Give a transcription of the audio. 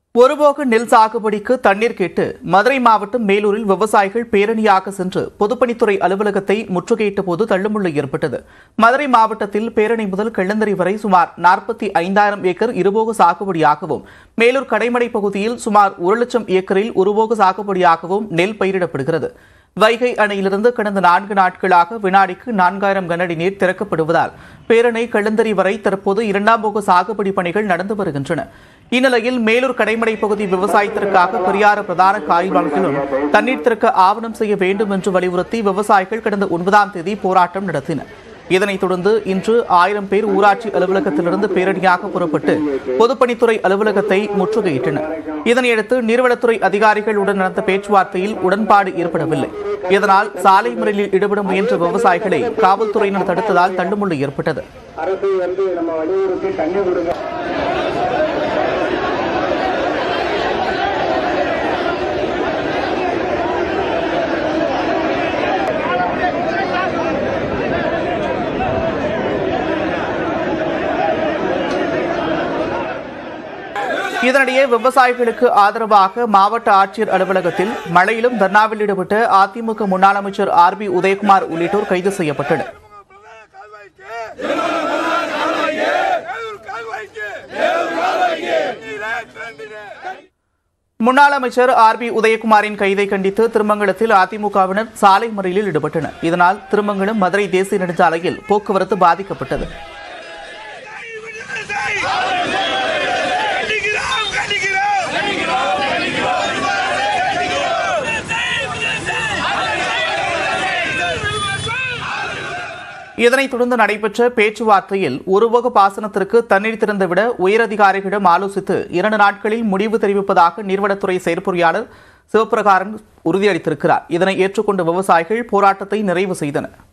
ஒருபோக நெல் சாகுபடிக்கு தண்ணீர் கேட்டு மதுரை மாவட்டம் மேலூரில் விவசாயிகள் பேரணியாக சென்று பொதுப்பணித்துறை அலுவலகத்தை முற்றுகையிட்ட போது தள்ளுமுள்ளு ஏற்பட்டது மதுரை மாவட்டத்தில் பேரணி முதல் கள்ளந்தரி வரை சுமார் நாற்பத்தி ஐந்தாயிரம் ஏக்கர் இருபோக சாகுபடியாகவும் மேலூர் கடைமடை பகுதியில் சுமார் ஒரு லட்சம் ஏக்கரில் ஒருபோக சாகுபடியாகவும் நெல் பயிரிடப்படுகிறது வைகை அணையிலிருந்து கடந்த நான்கு நாட்களாக வினாடிக்கு நான்காயிரம் கனஅடி நீர் திறக்கப்படுவதால் பேரணை கள்ளந்தரி வரை தற்போது இரண்டாம் போக சாகுபடி பணிகள் நடந்து வருகின்றன இந்நிலையில் மேலூர் கடைமடை பகுதி விவசாயத்திற்காக பெரியாறு பிரதான காய்வான்களும் தண்ணீர் திறக்க ஆவணம் செய்ய வேண்டும் என்று வலியுறுத்தி விவசாயிகள் கடந்த ஒன்பதாம் தேதி போராட்டம் நடத்தினர் இதனைத் தொடர்ந்து இன்று ஆயிரம் பேர் ஊராட்சி அலுவலகத்திலிருந்து பேரணியாக புறப்பட்டு பொதுப்பணித்துறை அலுவலகத்தை முற்றுகையிட்டனர் இதனையடுத்து நீர்வளத்துறை அதிகாரிகளுடன் நடந்த பேச்சுவார்த்தையில் உடன்பாடு ஏற்படவில்லை இதனால் சாலை மறியலில் ஈடுபட முயன்ற விவசாயிகளை காவல்துறையினர் தடுத்ததால் தள்ளுமுள்ளு ஏற்பட்டது அரசு வந்து நம்ம வழியூருக்கு தண்ணி கொடுங்க இதனிடையே விவசாயிகளுக்கு ஆதரவாக மாவட்ட ஆட்சியர் அலுவலகத்தில் மழையிலும் தர்ணாவில் ஈடுபட்ட அதிமுக முன்னாள் அமைச்சர் ஆர் பி உதயகுமார் உள்ளிட்டோர் கைது செய்யப்பட்டனர் முன்னாள் அமைச்சர் ஆர் பி உதயகுமாரின் கைதை கண்டித்து திருமங்கலத்தில் அதிமுகவினர் சாலை மறியலில் ஈடுபட்டனர் இதனால் திருமங்கலம் மதுரை தேசிய நெடுஞ்சாலையில் போக்குவரத்து பாதிக்கப்பட்டது கண்டிக்கிறோம் கண்டிக்கிறோம் இதனைத் தொடர்ந்து நடைபெற்ற பேச்சுவார்த்தையில் ஒருவக பாசனத்திற்கு தண்ணீர் திறந்துவிட உயரதிகாரிகளிடம் ஆலோசித்து இரண்டு நாட்களில் முடிவு தெரிவிப்பதாக நீர்வளத்துறை செயற்பொறியாளர் சிவபிரகாரன் உறுதியளித்திருக்கிறார் இதனை ஏற்றுக்கொண்ட விவசாயிகள் போராட்டத்தை நிறைவு செய்தனர்